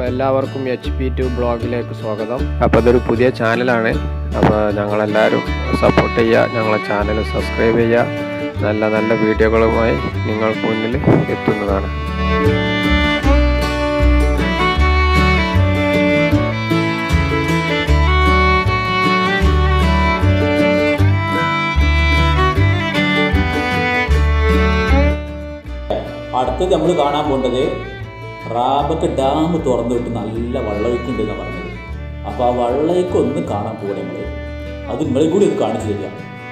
എല്ലാവർക്കും H P two ബ്ലോഗിലേക്ക് സ്വാഗതം അപ്പോൾ ഇതൊരു പുതിയ ചാനലാണ് അപ്പോൾ ഞങ്ങളെല്ലാവരും സപ്പോർട്ട് ചെയ്യുക ഞങ്ങളെ ചാനൽ സബ്സ്ക്രൈബ് ചെയ്യുക നല്ല നല്ല വീഡിയോകളുമായി നിങ്ങൾക്ക് മുന്നിൽ എത്തുന്നതാണ് അടുത്തത് നമ്മൾ കാണാൻ പോകേണ്ടത് റാബക്ക് ഡാം തുറന്നു വിട്ട് നല്ല വെള്ളമൊഴുക്കുണ്ട് എന്നാണ് പറഞ്ഞത് അപ്പോൾ ആ വെള്ളമൊക്കെ ഒന്ന് കാണാൻ പോകണം നമ്മൾ അത് നിങ്ങളെയും കൂടി ഒന്ന് കാണിച്ചു തരിക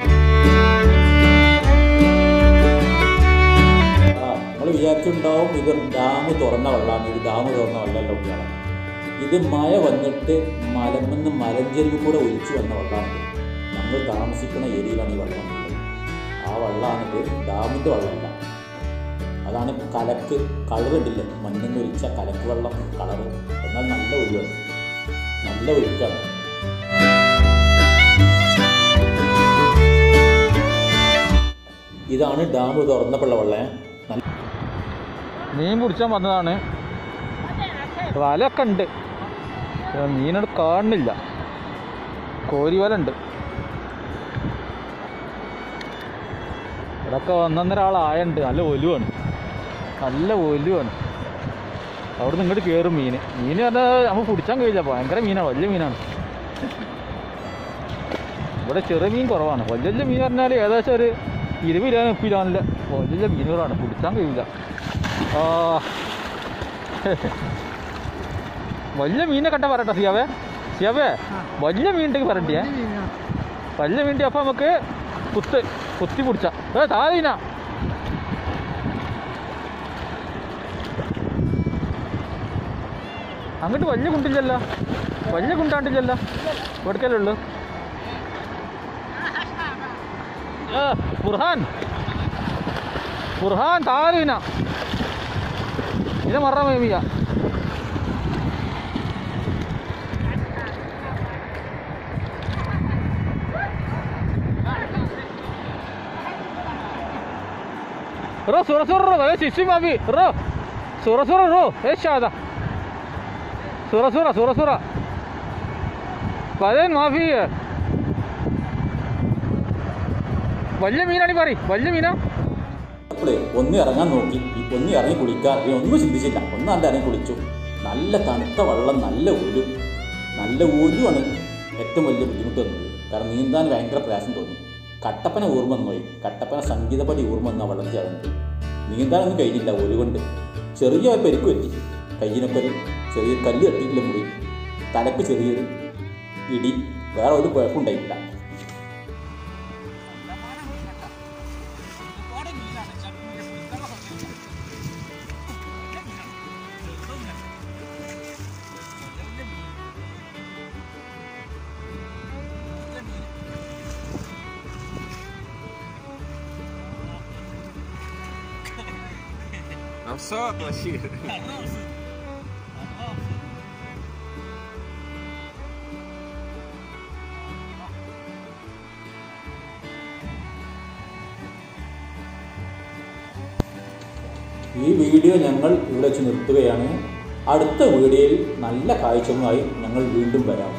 ആ നമ്മൾ വിചാരിച്ചിട്ടുണ്ടാവും ഇത് ഡാം തുറന്ന വെള്ളമാണ് ഇത് ഡാം തുറന്ന വെള്ളമല്ല കുട്ടിയാണ് ഇത് മഴ വന്നിട്ട് മലമെന്ന് മലഞ്ചെരിവ് കൂടെ ഒലിച്ചു വന്ന വെള്ളമാണ് നമ്മൾ താമസിക്കുന്ന ഏരിയയിലാണ് ഈ വെള്ളം ഉള്ളത് ആ വെള്ളമാണിത് ഡാമിൻ്റെ വെള്ളമല്ല അതാണ് കലക്ക് കളർ ഇട്ടില്ല മണ്ണിൽ നിന്ന് ഒലിച്ച കലക്ക് വെള്ളം കളറ് എന്നാൽ നല്ല ഒഴുക്കാണ് നല്ല ഒഴുക്കാണ് ഇതാണ് ഡാം തുറന്നപ്പോഴുള്ള വെള്ളം നല്ല മീൻ പിടിച്ചാൻ വന്നതാണ് വലയൊക്കെ ഉണ്ട് പക്ഷേ മീനോട് കാണുന്നില്ല കോരിവല ഉണ്ട് ഇവിടെയൊക്കെ ഒന്നൊന്നര ആളുണ്ട് നല്ല ഒലുവാണ് നല്ല ഒലുവാണ് അവിടെ ഇങ്ങോട്ട് കയറും മീൻ മീൻ പറഞ്ഞാൽ നമുക്ക് പിടിച്ചാൻ കഴിയില്ല ഭയങ്കര മീനാണ് വലിയ മീനാണ് ഇവിടെ ചെറിയ മീൻ കുറവാണ് വലിയ വലിയ മീൻ പറഞ്ഞാൽ ഏകദേശം ഒരു ഇരുപത് രൂപ മുപ്പത് രൂപ വലിയ വലിയ മീനുകളാണ് പിടിച്ചാൻ കഴിയില്ല ആ വലിയ മീനെ കണ്ട പറയട്ടെ സിയാവേ സിയാവേ വലിയ മീൻ ഉണ്ടെങ്കിൽ പറയണ്ടേ വലിയ മീൻ്റെ അപ്പം നമുക്ക് കുത്ത് കുത്തി പിടിച്ച ഏ താതീന അങ്ങോട്ട് വലിയ കുണ്ടില്ലല്ലോ വലിയ കുണ്ടാണ്ടില്ലല്ലോ കൊടുക്കല്ലേ ഉള്ളു ഏ ബുർഹാൻ ബുർഹാൻ താരീന ഇത് മറ മേമിയ رو صورة صورة رو ايش اسمي ما في رو صورة صورة رو ايش هذا صورة صورة صورة صورة بعدين ما في വലിയ മീനാണ് പറ വലിയ മീനാ അപ്പോഴേ ഒന്ന് ഇറങ്ങാൻ നോക്കി ഒന്ന് ഇറങ്ങി കുളിക്കാൻ ഒന്നും ചിന്തിച്ചില്ല ഒന്ന് അല്ല ഇറങ്ങി കുളിച്ചു നല്ല തണുത്ത വെള്ളം നല്ല ഒലു നല്ല ഒലുവാണ് ഏറ്റവും വലിയ ബുദ്ധിമുട്ട് വന്നത് കാരണം നീന്താൻ ഭയങ്കര പ്രയാസം തോന്നി കട്ടപ്പന ഓർമ്മ വന്നു പോയി കട്ടപ്പന സംഗീതപടി ഓർമ്മ വന്ന വെള്ളം ചേർന്നത് നീന്താനൊന്നും കഴിഞ്ഞില്ല ഒലുകൊണ്ട് ചെറിയ ഒരു പെരുക്ക് പറ്റി കയ്യിനൊക്കെ ഒരു ചെറിയ കല്ല് തട്ടിയില്ല മുറി തലക്ക് ചെറിയൊരു ഇടി വേറെ ഒരു കുഴപ്പമുണ്ടായിട്ടില്ല مبسوط بشير ഈ വീഡിയോ ഞങ്ങൾ ഇവിടെ വെച്ച് നിർത്തുകയാണ് അടുത്ത വീഡിയോയിൽ നല്ല കാഴ്ചകളുമായി ഞങ്ങൾ വീണ്ടും വരാം